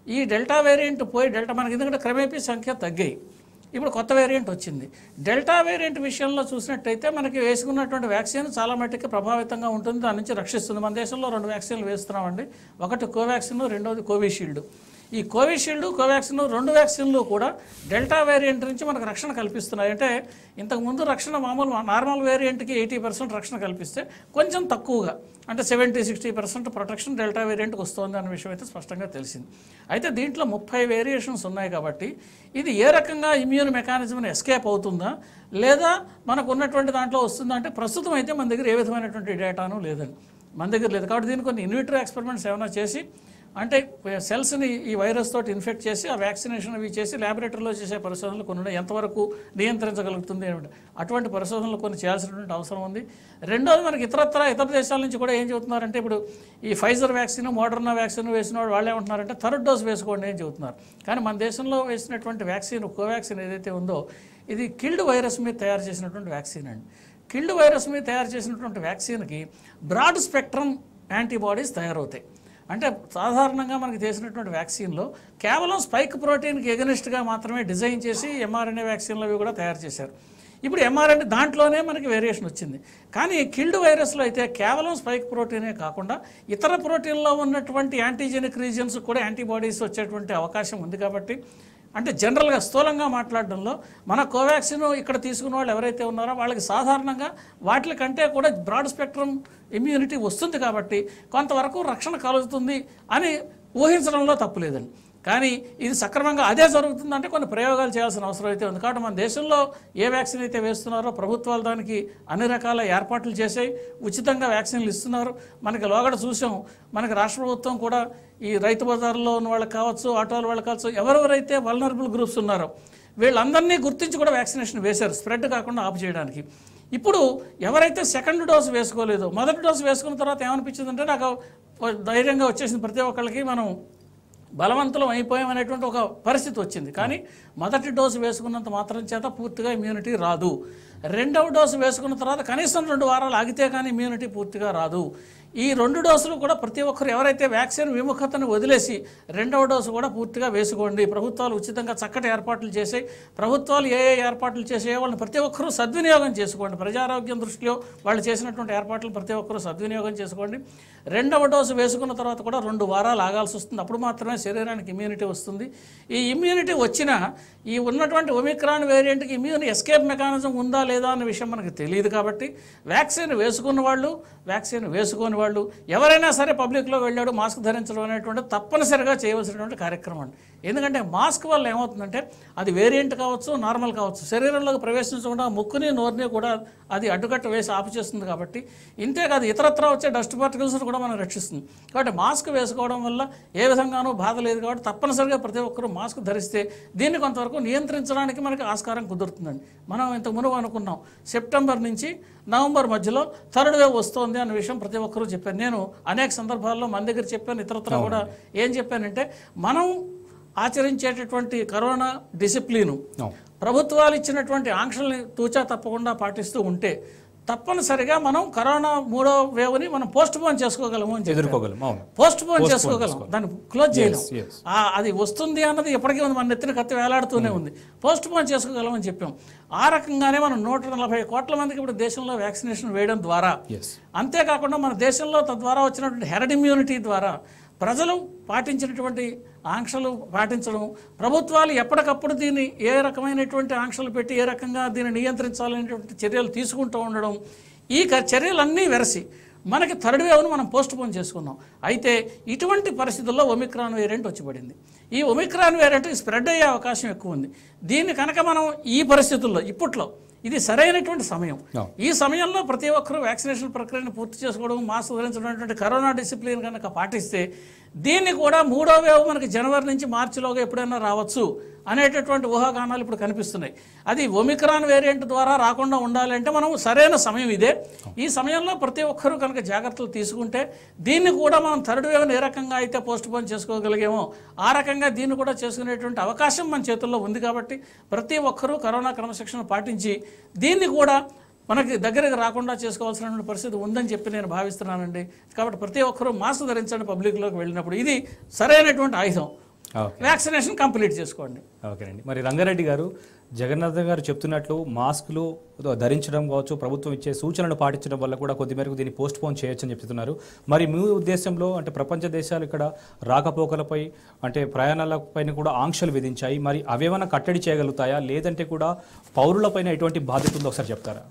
Speaker 3: ఈ డెల్టా వేరియంట్ పోయి డెల్టా మనకి ఎందుకంటే క్రమేపీ సంఖ్య తగ్గాయి ఇప్పుడు కొత్త వేరియంట్ వచ్చింది డెల్టా వేరియంట్ విషయంలో చూసినట్టయితే మనకి వేసుకున్నటువంటి వ్యాక్సిన్ చాలా మట్టుకు ప్రభావితంగా ఉంటుంది దాని నుంచి రక్షిస్తుంది మన దేశంలో రెండు వ్యాక్సిన్లు వేస్తున్నామండి ఒకటి కోవాక్సిన్ రెండోది కోవిషీల్డ్ ఈ కోవిషీల్డ్ కోవాక్సిన్ రెండు వ్యాక్సిన్లు కూడా డెల్టా వేరియంట్ నుంచి మనకు రక్షణ కల్పిస్తున్నాయి అంటే ఇంతకు ముందు రక్షణ మామూలు నార్మల్ వేరియంట్కి ఎయిటీ పర్సెంట్ రక్షణ కల్పిస్తే కొంచెం తక్కువగా అంటే seventy sixty percent protection delta వేరియంట్కి వస్తుంది అనే విషయం అయితే స్పష్టంగా తెలిసింది అయితే దీంట్లో ముప్పై వేరియేషన్స్ ఉన్నాయి కాబట్టి ఇది ఏ రకంగా ఇమ్యూన్ మెకానిజంని ఎస్కేప్ అవుతుందా లేదా మనకు ఉన్నటువంటి దాంట్లో వస్తుందా అంటే ప్రస్తుతం అయితే మన దగ్గర ఏ విధమైనటువంటి డేటాను లేదండి మన దగ్గర లేదు కాబట్టి దీన్ని కొన్ని ఇన్విట్రో ఎక్స్పెరిమెంట్స్ ఏమైనా చేసి అంటే సెల్స్ని ఈ వైరస్ తోటి ఇన్ఫెక్ట్ చేసి ఆ వ్యాక్సినేషన్ అవి చేసి ల్యాబొరేటరీలో చేసే పరిశోధనలు కొన్ని ఉన్నాయి. ఎంతవరకు నియంత్రించగలుగుతుంది ఏమిటి అటువంటి పరిశోధనలు కొన్ని చేయాల్సినటువంటి అవసరం ఉంది రెండోది మనకి ఇతరత్ర ఇతర దేశాల నుంచి కూడా ఏం చెబుతున్నారంటే ఇప్పుడు ఈ ఫైజర్ వ్యాక్సిన్ మోడర్నా వ్యాక్సిన్ వేసిన వాళ్ళు వాళ్ళు ఏమంటున్నారంటే థర్డ్ డోస్ వేసుకోండి అని చెబుతున్నారు కానీ మన దేశంలో వేసినటువంటి వ్యాక్సిన్ కోవాక్సిన్ ఏదైతే ఉందో ఇది కిల్డ్ వైరస్ మీద తయారు చేసినటువంటి వ్యాక్సిన్ అండి కిల్డ్ వైరస్ మీద తయారు చేసినటువంటి వ్యాక్సిన్కి బ్రాడ్ స్పెక్ట్రమ్ యాంటీబాడీస్ తయారవుతాయి అంటే సాధారణంగా మనకి చేసినటువంటి వ్యాక్సిన్లో కేవలం స్పైక్ ప్రోటీన్కి ఎగనిస్ట్గా మాత్రమే డిజైన్ చేసి ఎంఆర్ఎన్ఏ వ్యాక్సిన్లు అవి కూడా తయారు చేశారు ఇప్పుడు ఎంఆర్ఎన్ఏ దాంట్లోనే మనకి వేరియేషన్ వచ్చింది కానీ కిల్డ్ వైరస్లో అయితే కేవలం స్పైక్ ప్రోటీనే కాకుండా ఇతర ప్రోటీన్లో ఉన్నటువంటి యాంటీజెనిక్ రీజియన్స్ కూడా యాంటీబాడీస్ వచ్చేటువంటి అవకాశం ఉంది కాబట్టి అంటే జనరల్గా స్థూలంగా మాట్లాడడంలో మన కోవాక్సిన్ ఇక్కడ తీసుకున్న వాళ్ళు ఎవరైతే ఉన్నారో వాళ్ళకి సాధారణంగా వాటి కంటే కూడా బ్రాడ్ స్పెక్ట్రమ్ ఇమ్యూనిటీ వస్తుంది కాబట్టి కొంతవరకు రక్షణ కలుగుతుంది అని ఊహించడంలో తప్పులేదండి కానీ ఇది సక్రమంగా అదే జరుగుతుందంటే కొన్ని ప్రయోగాలు చేయాల్సిన అవసరం అయితే ఉంది కాబట్టి మన దేశంలో ఏ వ్యాక్సిన్ అయితే వేస్తున్నారో ప్రభుత్వాలు దానికి అన్ని రకాల ఏర్పాట్లు చేసాయి ఉచితంగా వ్యాక్సిన్లు ఇస్తున్నారు మనకి లోగడ చూసాం మనకి రాష్ట్ర ప్రభుత్వం కూడా ఈ రైతు బజార్లో ఉన్న వాళ్ళకి కావచ్చు ఆటోల వాళ్ళకి కావచ్చు ఎవరెవరైతే వల్నరబుల్ గ్రూప్స్ ఉన్నారో వీళ్ళందరినీ గుర్తించి కూడా వ్యాక్సినేషన్ వేశారు స్ప్రెడ్ కాకుండా ఆపు చేయడానికి ఇప్పుడు ఎవరైతే సెకండ్ డోస్ వేసుకోలేదో మొదటి డోస్ వేసుకున్న తర్వాత ఏమనిపించిందంటే నాకు ధైర్యంగా వచ్చేసింది ప్రతి ఒక్కళ్ళకి మనం బలవంతులం అయిపోయామనేటువంటి ఒక పరిస్థితి వచ్చింది కానీ మొదటి డోసు వేసుకున్నంత మాత్రం చేత పూర్తిగా ఇమ్యూనిటీ రాదు రెండవ డోసు వేసుకున్న తర్వాత కనీసం రెండు వారాలు ఆగితే కానీ ఇమ్యూనిటీ పూర్తిగా రాదు ఈ రెండు డోసులు కూడా ప్రతి ఒక్కరు ఎవరైతే వ్యాక్సిన్ విముఖతను వదిలేసి రెండవ డోసు కూడా పూర్తిగా వేసుకోండి ప్రభుత్వాలు ఉచితంగా చక్కటి ఏర్పాట్లు చేసాయి ప్రభుత్వాలు ఏ ఏ ఏర్పాట్లు చేసాయో వాళ్ళని ప్రతి ఒక్కరూ సద్వినియోగం చేసుకోండి ప్రజారోగ్యం దృష్టిలో వాళ్ళు చేసినటువంటి ఏర్పాట్లు ప్రతి ఒక్కరూ సద్వినియోగం చేసుకోండి రెండవ డోసు వేసుకున్న తర్వాత కూడా రెండు వారాలు ఆగాల్సి వస్తుంది అప్పుడు మాత్రమే శరీరానికి ఇమ్యూనిటీ వస్తుంది ఈ ఇమ్యూనిటీ వచ్చినా ఈ ఉన్నటువంటి ఒమిక్రాన్ వేరియంట్కి ఇమ్యూన్ ఎస్కేప్ మెకానిజం ఉందా లేదా అన్న విషయం మనకు తెలియదు కాబట్టి వ్యాక్సిన్ వేసుకున్న వాళ్ళు వ్యాక్సిన్ వేసుకోని వాళ్ళు ఎవరైనా సరే పబ్లిక్లో వెళ్ళాడు మాస్క్ ధరించడం అనేటువంటి తప్పనిసరిగా చేయవలసినటువంటి కార్యక్రమం అండి ఎందుకంటే మాస్క్ వల్ల ఏమవుతుందంటే అది వేరియంట్ కావచ్చు నార్మల్ కావచ్చు శరీరంలోకి ప్రవేశించకుండా ముక్కుని నోరుని కూడా అది అడ్డుకట్ట వేసి ఆపు చేస్తుంది కాబట్టి ఇంతే కాదు ఇతరత్ర వచ్చే డస్ట్ పార్టికల్స్ కూడా మనం రక్షిస్తుంది కాబట్టి మాస్క్ వేసుకోవడం వల్ల ఏ విధంగానూ బాధ లేదు కాబట్టి తప్పనిసరిగా ప్రతి ఒక్కరూ మాస్క్ ధరిస్తే దీన్ని కొంతవరకు నియంత్రించడానికి మనకి ఆస్కారం కుదురుతుందండి మనం ఇంత మునుపు అనుకున్నాం సెప్టెంబర్ నుంచి నవంబర్ మధ్యలో థర్డ్ వేవ్ వస్తోంది అన్న విషయం ప్రతి ఒక్కరూ చెప్పాను నేను అనేక సందర్భాల్లో మన దగ్గర చెప్పాను ఇతరత్ర కూడా ఏం చెప్పానంటే మనం ఆచరించేటటువంటి కరోనా డిసిప్లిను
Speaker 1: అవును.
Speaker 3: ప్రభుత్వాలు ఇచ్చినటువంటి ఆంక్షల్ని తూచా తప్పకుండా పాటిస్తూ ఉంటే తప్పనిసరిగా మనం కరోనా మూడో వేవ్ని మనం పోస్ట్ పోన్ చేసుకోగలము అని చెప్పారు.
Speaker 1: ఎదుర్కోగలం అవును
Speaker 3: పోస్ట్ పోన్ చేసుకోగలం దాన్ని క్లోజ్ చేయలేం
Speaker 1: yes.
Speaker 3: ఆ, అది వస్తుంది అన్నది ఎప్పటికీ ఉంది మన నెత్తిన కత్తి వేలాడుతూనే ఉంది పోస్ట్ పోన్ చేసుకోగలం అని చెప్పాం ఆ రకంగానే మనం నూట నలభై కోట్ల మందికి ఇప్పుడు దేశంలో వ్యాక్సినేషన్ వేయడం ద్వారా
Speaker 1: ఎస్
Speaker 3: అంతేకాకుండా మన దేశంలో తద్వారా వచ్చినటువంటి హెరడ్ ఇమ్యూనిటీ ద్వారా ప్రజలు పాటించినటువంటి ఆంక్షలు పాటించడం ప్రభుత్వాలు ఎప్పటికప్పుడు దీన్ని ఏ రకమైనటువంటి ఆంక్షలు పెట్టి ఏ రకంగా దీన్ని నియంత్రించాలనేటువంటి చర్యలు తీసుకుంటూ ఉండడం ఈ క- చర్యలన్నీ వెరసి మనకి థర్డ్ వేవ్ను మనం పోస్ట్ పోన్ చేసుకున్నాం అయితే ఇటువంటి పరిస్థితుల్లో ఒమిక్రాన్ వేరియంట్ వచ్చి పడింది ఈ ఒమిక్రాన్ వేరియంట్ స్ప్రెడ్ అయ్యే అవకాశం ఎక్కువ ఉంది దీన్ని కనుక మనం ఈ పరిస్థితుల్లో ఇప్పట్లో ఇది సరైనటువంటి సమయం
Speaker 1: No.
Speaker 3: ఈ సమయంలో ప్రతి ఒక్కరూ వ్యాక్సినేషన్ ప్రక్రియను పూర్తి చేసుకోవడం మాస్క్ ధరించడం అనేటువంటి కరోనా డిసిప్లిన్ కనుక పాటిస్తే దీన్ని కూడా మూడో వేవ్ మనకి జనవరి నుంచి మార్చిలోగా ఎప్పుడైనా రావచ్చు అనేటటువంటి ఊహాగానాలు ఇప్పుడు కనిపిస్తున్నాయి అది ఒమిక్రాన్ వేరియంట్ ద్వారా రాకుండా ఉండాలి అంటే మనం సరైన సమయం ఇదే ఈ సమయంలో ప్రతి ఒక్కరూ కనుక జాగ్రత్తలు తీసుకుంటే దీన్ని కూడా మనం థర్డ్ వేవ్ని ఏ రకంగా అయితే పోస్ట్ పోన్ చేసుకోగలిగామో ఆ రకంగా దీన్ని కూడా చేసుకునేటువంటి అవకాశం మన చేతుల్లో ఉంది కాబట్టి ప్రతి ఒక్కరూ కరోనా క్రమశిక్షణ పాటించి దీన్ని కూడా మనకి దగ్గరకు రాకుండా చేసుకోవాల్సినటువంటి పరిస్థితి ఉందని చెప్పి నేను భావిస్తున్నానండి కాబట్టి ప్రతి ఒక్కరూ మాస్క్ ధరించండి పబ్లిక్లోకి వెళ్ళినప్పుడు ఇది సరైనటువంటి ఆయుధం
Speaker 1: ఓకే
Speaker 3: వ్యాక్సినేషన్ కంప్లీట్ చేసుకోండి
Speaker 1: ఓకేనండి మరి రంగారెడ్డి గారు జగన్నాథ్ గారు చెప్తున్నట్లు మాస్కులు ధరించడం కావచ్చు ప్రభుత్వం ఇచ్చే సూచనలు పాటించడం వల్ల కూడా కొద్ది మేరకు దీన్ని పోస్ట్ పోన్ చేయొచ్చని చెప్తున్నారు మరి మీ ఉద్దేశంలో అంటే ప్రపంచ దేశాలు ఇక్కడ రాకపోకలపై అంటే ప్రయాణాలపైన కూడా ఆంక్షలు విధించాయి మరి అవేమైనా కట్టడి చేయగలుగుతాయా లేదంటే కూడా పౌరులపైన ఎటువంటి బాధ్యత ఉందో ఒకసారి చెప్తారా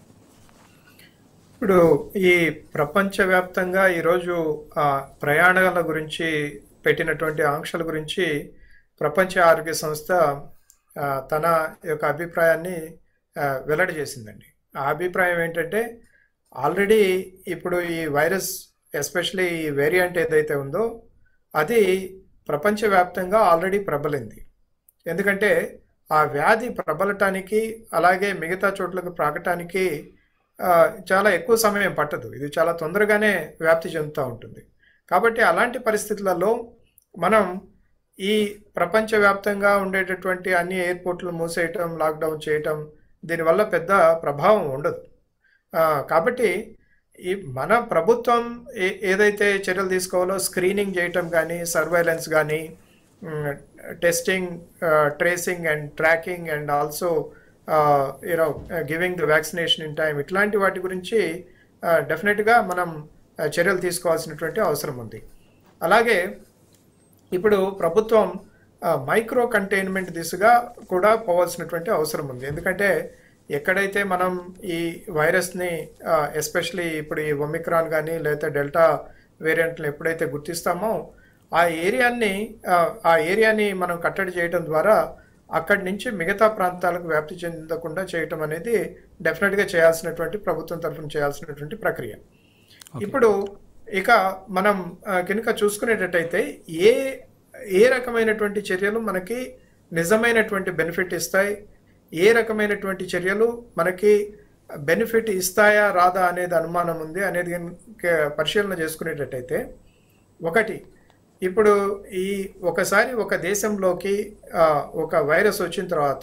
Speaker 4: ఇప్పుడు ఈ ప్రపంచవ్యాప్తంగా ఈరోజు ఆ, ప్రయాణాల గురించి పెట్టినటువంటి ఆంక్షల గురించి ప్రపంచ ఆరోగ్య సంస్థ ఆ, తన యొక్క అభిప్రాయాన్ని ఆ, వెల్లడి చేసిందండి ఆ అభిప్రాయం ఏంటంటే ఆల్రెడీ ఇప్పుడు ఈ వైరస్ ఎస్పెషలీ ఈ వేరియంట్ ఏదైతే ఉందో అది ప్రపంచవ్యాప్తంగా ఆల్రెడీ ప్రబలింది ఎందుకంటే ఆ వ్యాధి ప్రబలటానికి అలాగే మిగతా చోట్లకు ప్రాకటానికి ఆ, చాలా ఎక్కువ సమయం పట్టదు ఇది చాలా తొందరగానే వ్యాప్తి చెందుతూ ఉంటుంది కాబట్టి అలాంటి పరిస్థితులలో మనం ఈ ప్రపంచవ్యాప్తంగా ఉండేటటువంటి అన్ని ఎయిర్పోర్ట్లు మూసేయటం లాక్డౌన్ చేయటం దీనివల్ల పెద్ద ప్రభావం ఉండదు ఆ, కాబట్టి ఈ మన ప్రభుత్వం ఏ ఏదైతే చర్యలు తీసుకోవాలో స్క్రీనింగ్ చేయటం కానీ సర్వైలెన్స్ కానీ testing tracing and tracking and also you know giving the vaccination in time ఇట్లాంటి వాటి గురించి డెఫినెట్గా మనం ఆ, చర్యలు తీసుకోవాల్సినటువంటి అవసరం ఉంది అలాగే ఇప్పుడు ప్రభుత్వం ఆ, మైక్రో కంటైన్మెంట్ దిశగా కూడా పోవాల్సినటువంటి అవసరం ఉంది ఎందుకంటే ఎక్కడైతే మనం ఈ వైరస్ని ఎస్పెషలీ ఇప్పుడు ఈ ఒమిక్రాన్ కానీ లేదా డెల్టా వేరియంట్లు ఎప్పుడైతే గుర్తిస్తామో ఆ ఏరియాని ఆ, ఆ ఏరియాని మనం కట్టడి చేయడం ద్వారా అక్కడి నుంచి మిగతా ప్రాంతాలకు వ్యాప్తి చెందకుండా చేయటం అనేది డెఫినెట్గా చేయాల్సినటువంటి ప్రభుత్వం తరఫున చేయాల్సినటువంటి ప్రక్రియ ఇప్పుడు ఇక మనం ఆ, కనుక చూసుకునేటట్టయితే ఏ ఏ రకమైనటువంటి చర్యలు మనకి నిజమైనటువంటి బెనిఫిట్ ఇస్తాయి ఏ రకమైనటువంటి చర్యలు మనకి బెనిఫిట్ ఇస్తాయా రాదా అనేది అనుమానం ఉంది అనేది గనుక పరిశీలన చేసుకునేటట్టయితే ఒకటి ఇప్పుడు ఈ ఒకసారి ఒక దేశంలోకి ఆ, ఒక వైరస్ వచ్చిన తర్వాత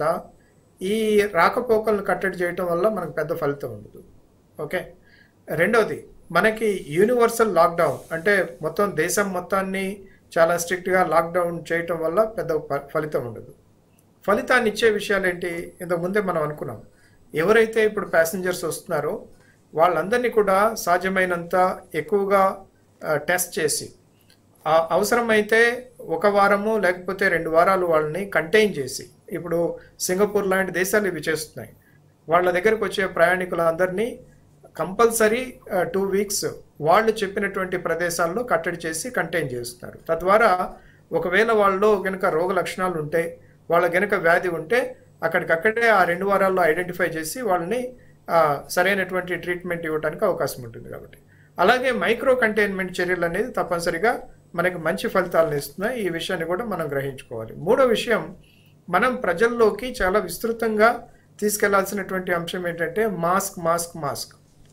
Speaker 4: ఈ రాకపోకలను కట్టడి చేయటం వల్ల మనకు పెద్ద ఫలితం ఉండదు ఓకే రెండవది మనకి యూనివర్సల్ లాక్డౌన్ అంటే మొత్తం దేశం మొత్తాన్ని చాలా స్ట్రిక్ట్గా లాక్డౌన్ చేయటం వల్ల పెద్ద ఫ- ఫలితం ఉండదు ఫలితాన్ని ఇచ్చే విషయాలు ఏంటి ఇంతకు ముందే మనం అనుకున్నాం ఎవరైతే ఇప్పుడు ప్యాసింజర్స్ వస్తున్నారో వాళ్ళందరినీ కూడా సాధ్యమైనంత ఎక్కువగా ఆ, టెస్ట్ చేసి ఆ, అవసరమైతే ఒక వారము లేకపోతే రెండు వారాలు వాళ్ళని కంటైన్ చేసి ఇప్పుడు సింగపూర్ లాంటి దేశాలు ఇవి చేస్తున్నాయి వాళ్ళ దగ్గరకు వచ్చే ప్రయాణికులందరినీ కంపల్సరీ టూ వీక్స్ వాళ్ళు చెప్పినటువంటి ప్రదేశాల్లో కట్టడి చేసి కంటైన్ చేస్తున్నారు తద్వారా ఒకవేళ వాళ్ళలో గనుక రోగ లక్షణాలు ఉంటే వాళ్ళ గనుక వ్యాధి ఉంటే అక్కడికక్కడే ఆ రెండు వారాల్లో ఐడెంటిఫై చేసి వాళ్ళని ఆ, సరైనటువంటి ట్రీట్మెంట్ ఇవ్వడానికి అవకాశం ఉంటుంది కాబట్టి అలాగే మైక్రో కంటైన్మెంట్ చర్యలు అనేది తప్పనిసరిగా మనకి మంచి ఫలితాలను ఇస్తున్నాయి ఈ విషయాన్ని కూడా మనం గ్రహించుకోవాలి మూడో విషయం మనం ప్రజల్లోకి చాలా విస్తృతంగా తీసుకెళ్లాల్సినటువంటి అంశం ఏంటంటే మాస్క్ మాస్క్ మాస్క్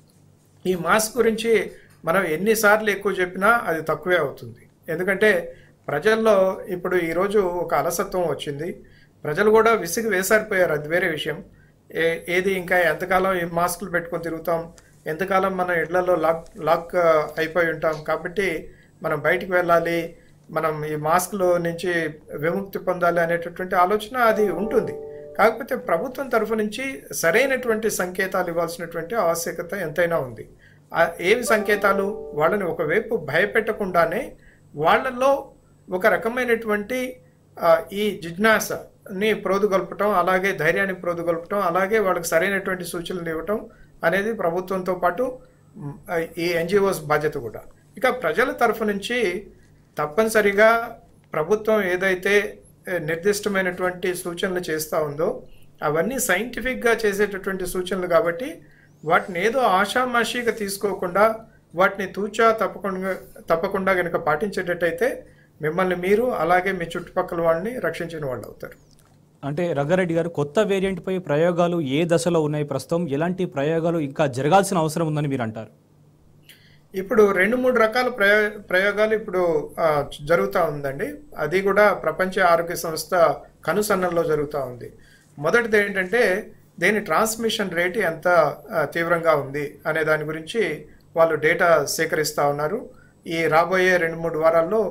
Speaker 4: ఈ మాస్క్ గురించి మనం ఎన్నిసార్లు ఎక్కువ చెప్పినా అది తక్కువే అవుతుంది ఎందుకంటే ప్రజల్లో ఇప్పుడు ఈరోజు ఒక అలసత్వం వచ్చింది ప్రజలు కూడా విసిగి వేసారిపోయారు అది వేరే విషయం ఏ ఏది ఇంకా ఎంతకాలం ఈ మాస్కులు పెట్టుకొని తిరుగుతాం ఎంతకాలం మనం ఇళ్లలో లాక్ లాక్ ఆ, అయిపోయి ఉంటాం కాబట్టి మనం బయటికి వెళ్ళాలి మనం ఈ మాస్క్లో నుంచి విముక్తి పొందాలి అనేటటువంటి ఆలోచన అది ఉంటుంది కాకపోతే ప్రభుత్వం తరఫు నుంచి సరైనటువంటి సంకేతాలు ఇవ్వాల్సినటువంటి ఆవశ్యకత ఎంతైనా ఉంది ఆ ఏవి సంకేతాలు వాళ్ళని ఒకవైపు భయపెట్టకుండానే వాళ్ళల్లో ఒక రకమైనటువంటి ఆ, ఈ జిజ్ఞాసని ప్రోదుగొల్పటం అలాగే ధైర్యాన్ని ప్రోదుగొల్పటం అలాగే వాళ్ళకి సరైనటువంటి సూచనలు ఇవ్వటం అనేది ప్రభుత్వంతో పాటు మ్, ఈ ఎన్జిఓస్ బాధ్యత కూడా ఇక ప్రజల తరఫు నుంచి తప్పనిసరిగా ప్రభుత్వం ఏదైతే ఏ, నిర్దిష్టమైనటువంటి సూచనలు చేస్తూ ఉందో అవన్నీ సైంటిఫిక్గా చేసేటటువంటి సూచనలు కాబట్టి వాటిని ఏదో ఆషామాషిగా తీసుకోకుండా వాటిని తూచా తప్పకుండా తప్పకుండా కనుక పాటించేటట్టయితే మిమ్మల్ని మీరు అలాగే మీ చుట్టుపక్కల వాళ్ళని రక్షించిన వాళ్ళు అవుతారు
Speaker 1: అంటే రంగారెడ్డి గారు కొత్త వేరియంట్ పై ప్రయోగాలు ఏ దశలో ఉన్నాయి ప్రస్తుతం ఎలాంటి ప్రయోగాలు ఇంకా జరగాల్సిన అవసరం ఉందని మీరు అంటారు
Speaker 4: ఇప్పుడు రెండు మూడు రకాల ప్రయో ప్రయోగాలు ఇప్పుడు ఆ, జరుగుతూ ఉందండి అది కూడా ప్రపంచ ఆరోగ్య సంస్థ కనుసన్నల్లో జరుగుతూ ఉంది మొదటిది ఏంటంటే దేని ట్రాన్స్మిషన్ రేట్ ఎంత ఆ, తీవ్రంగా ఉంది అనే దాని గురించి వాళ్ళు డేటా సేకరిస్తూ ఉన్నారు ఈ రాబోయే రెండు మూడు వారాల్లో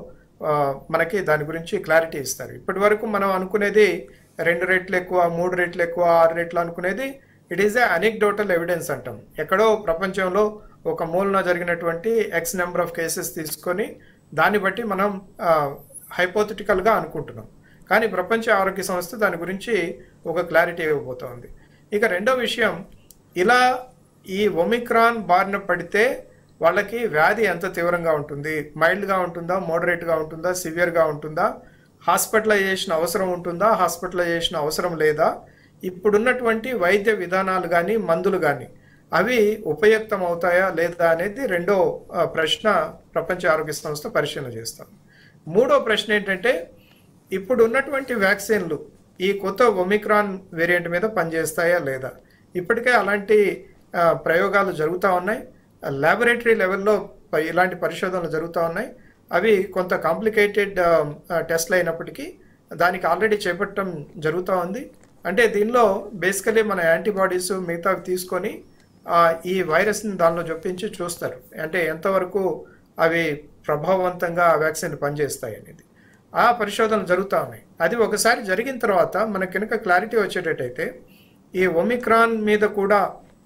Speaker 4: ఆ, మనకి దాని గురించి క్లారిటీ ఇస్తారు ఇప్పటి వరకు మనం అనుకునేది రెండు రెట్లు ఎక్కువ మూడు రెట్లు ఎక్కువ ఆరు రెట్లు అనుకునేది it is a anecdotal evidence అంటాం ఎక్కడో ప్రపంచంలో ఒక మూలన జరిగినటువంటి ఎక్స్ నెంబర్ ఆఫ్ కేసెస్ తీసుకొని దాన్ని బట్టి మనం హైపోథెటికల్గా అనుకుంటున్నాం కానీ ప్రపంచ ఆరోగ్య సంస్థ దాని గురించి ఒక క్లారిటీ ఇవ్వబోతోంది ఇక రెండో విషయం ఇలా ఈ ఒమిక్రాన్ బారిన పడితే వాళ్ళకి వ్యాధి ఎంత తీవ్రంగా ఉంటుంది మైల్డ్గా ఉంటుందా మోడరేట్గా ఉంటుందా సివియర్గా ఉంటుందా హాస్పిటలైజేషన్ అవసరం ఉంటుందా హాస్పిటలైజేషన్ అవసరం లేదా ఇప్పుడున్నటువంటి వైద్య విధానాలు కానీ మందులు కానీ అవి ఉపయుక్తం అవుతాయా లేదా అనేది రెండో ఆ, ప్రశ్న ప్రపంచ ఆరోగ్య సంస్థ పరిశీలన చేస్తాం మూడో ప్రశ్న ఏంటంటే ఇప్పుడు ఉన్నటువంటి వ్యాక్సిన్లు ఈ కొత్త ఒమిక్రాన్ వేరియంట్ మీద పనిచేస్తాయా లేదా ఇప్పటికే అలాంటి ఆ, ప్రయోగాలు జరుగుతూ ఉన్నాయి ల్యాబొరేటరీ లెవెల్లో ప- ఇలాంటి పరిశోధనలు జరుగుతూ ఉన్నాయి అవి కొంత కాంప్లికేటెడ్ టెస్ట్లు అయినప్పటికీ దానికి ఆల్రెడీ చేపట్టడం జరుగుతూ ఉంది అంటే దీనిలో బేసికలీ మన యాంటీబాడీస్ మిగతా తీసుకొని ఆ, ఈ వైరస్ని దానిలో జొప్పించి చూస్తారు అంటే ఎంతవరకు అవి ప్రభావవంతంగా ఆ వ్యాక్సిన్ పనిచేస్తాయి అనేది ఆ పరిశోధనలు జరుగుతూ ఉన్నాయి అది ఒకసారి జరిగిన తర్వాత మనకి కనుక క్లారిటీ వచ్చేటట్టయితే ఈ ఒమిక్రాన్ మీద కూడా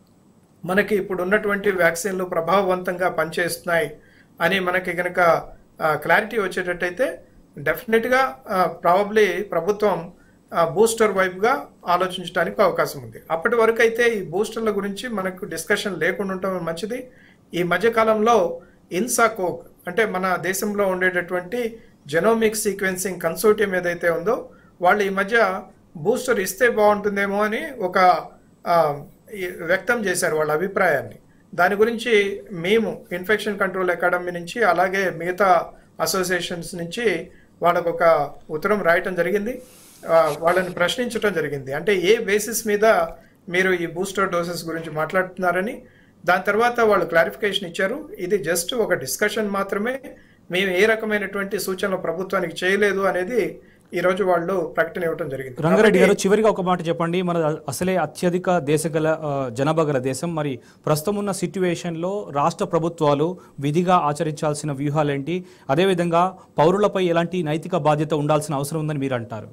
Speaker 4: మనకి ఇప్పుడు ఉన్నటువంటి వ్యాక్సిన్లు ప్రభావవంతంగా పనిచేస్తున్నాయి అని మనకి కనుక క్లారిటీ వచ్చేటట్టయితే డెఫినెట్గా ప్రాబబ్లీ ప్రభుత్వం బూస్టర్ వైపుగా ఆలోచించడానికి అవకాశం ఉంది అప్పటి వరకు అయితే ఈ బూస్టర్ల గురించి మనకు డిస్కషన్ లేకుండా ఉండటం మంచిది ఈ మధ్యకాలంలో ఇన్సాకోక్ అంటే మన దేశంలో ఉండేటటువంటి జెనోమిక్ సీక్వెన్సింగ్ కన్సోర్టియం ఏదైతే ఉందో వాళ్ళు ఈ మధ్య బూస్టర్ ఇస్తే బాగుంటుందేమో అని ఒక ఆ, ఈ- వ్యక్తం చేశారు వాళ్ళ అభిప్రాయాన్ని దాని గురించి మేము ఇన్ఫెక్షన్ కంట్రోల్ అకాడమీ నుంచి అలాగే మిగతా అసోసియేషన్స్ నుంచి వాళ్ళకు ఒక ఉత్తరం రాయటం జరిగింది ఆ, వాళ్ళని ప్రశ్నించడం జరిగింది అంటే ఏ బేసిస్ మీద మీరు ఈ బూస్టర్ డోసెస్ గురించి మాట్లాడుతున్నారని దాని తర్వాత వాళ్ళు క్లారిఫికేషన్ ఇచ్చారు ఇది జస్ట్ ఒక డిస్కషన్ మాత్రమే మేము ఏ రకమైనటువంటి సూచనలు ప్రభుత్వానికి చేయలేదు అనేది ఈ రోజు వాళ్ళు ప్రకటన ఇవ్వడం జరిగింది
Speaker 1: రంగారెడ్డి గారు చివరిగా ఒక మాట చెప్పండి మన అసలే అత్యధిక దేశ గల ఆ, జనాభా గల దేశం మరి ప్రస్తుతం ఉన్న సిట్యువేషన్లో రాష్ట్ర ప్రభుత్వాలు విధిగా ఆచరించాల్సిన వ్యూహాలేంటి అదేవిధంగా పౌరులపై ఎలాంటి నైతిక బాధ్యత ఉండాల్సిన అవసరం ఉందని మీరు అంటారు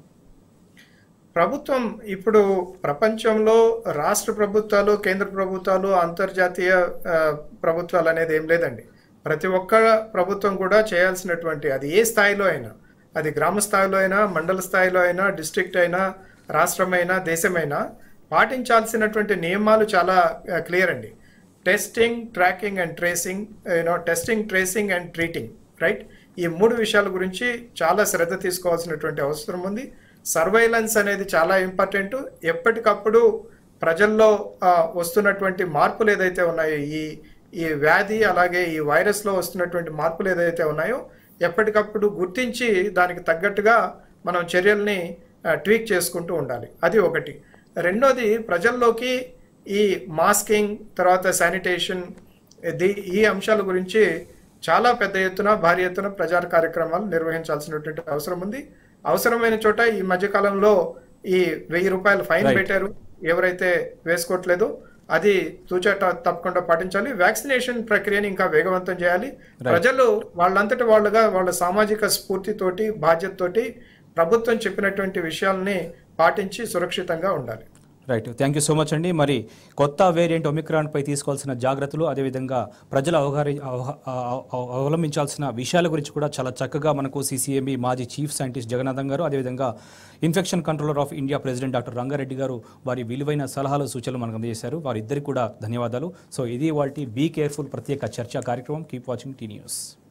Speaker 4: ప్రభుత్వం ఇప్పుడు ప్రపంచంలో రాష్ట్ర ప్రభుత్వాలు కేంద్ర ప్రభుత్వాలు అంతర్జాతీయ ఆ, ప్రభుత్వాలు అనేది ఏం లేదండి ప్రతి ఒక్క ప్రభుత్వం కూడా చేయాల్సినటువంటి అది ఏ స్థాయిలో అయినా అది గ్రామ స్థాయిలో అయినా మండల స్థాయిలో అయినా డిస్ట్రిక్ట్ అయినా రాష్ట్రమైనా దేశమైనా పాటించాల్సినటువంటి నియమాలు చాలా క్లియర్ అండి testing tracking and tracing you know testing tracing and treating right ఈ మూడు విషయాల గురించి చాలా శ్రద్ధ తీసుకోవాల్సినటువంటి అవసరం ఉంది సర్వైలెన్స్ అనేది చాలా ఇంపార్టెంట్ ఎప్పటికప్పుడు ప్రజల్లో ఆ, వస్తున్నటువంటి మార్పులు ఏదైతే ఉన్నాయో ఈ ఈ వ్యాధి అలాగే ఈ వైరస్లో వస్తున్నటువంటి మార్పులు ఏదైతే ఉన్నాయో ఎప్పటికప్పుడు గుర్తించి దానికి తగ్గట్టుగా మనం చర్యల్ని ట్వీక్ చేసుకుంటూ ఉండాలి అది ఒకటి రెండోది ప్రజల్లోకి ఈ మాస్కింగ్ తర్వాత శానిటేషన్ ఇది ఈ అంశాల గురించి చాలా పెద్ద ఎత్తున భారీ ఎత్తున ప్రచార కార్యక్రమాలు నిర్వహించాల్సినటువంటి అవసరం ఉంది అవసరమైన చోట ఈ మధ్యకాలంలో ఈ వెయ్యి రూపాయలు ఫైన్
Speaker 1: Right.
Speaker 4: పెట్టారు ఎవరైతే వేసుకోవట్లేదో అది తూచా త- తప్పకుండా పాటించాలి వ్యాక్సినేషన్ ప్రక్రియని ఇంకా వేగవంతం చేయాలి ప్రజలు వాళ్ళంతటి వాళ్ళుగా వాళ్ళ సామాజిక స్ఫూర్తితోటి బాధ్యతతోటి ప్రభుత్వం చెప్పినటువంటి విషయాల్ని పాటించి సురక్షితంగా ఉండాలి
Speaker 1: right thank you so much అండి మరి కొత్త వేరియంట్ ఒమిక్రాన్ పై తీసుకోవాల్సిన జాగ్రత్తలు అదేవిధంగా ప్రజలు అవగాహన అవహ- అవ- అవ- అవలంబించాల్సిన విషయాల గురించి కూడా చాలా చక్కగా మనకు సిసిఎంబి మాజీ చీఫ్ సైంటిస్ట్ జగన్నాథం గారు అదేవిధంగా infection controller of India president doctor Rangareddy గారు వారి విలువైన సలహాలు సూచనలు మనకు అందజేశారు వారిద్దరికి కూడా ధన్యవాదాలు సో ఇది వాటి బీ కేర్ఫుల్ ప్రత్యేక చర్చా కార్యక్రమం కీప్ వాచింగ్ టీ న్యూస్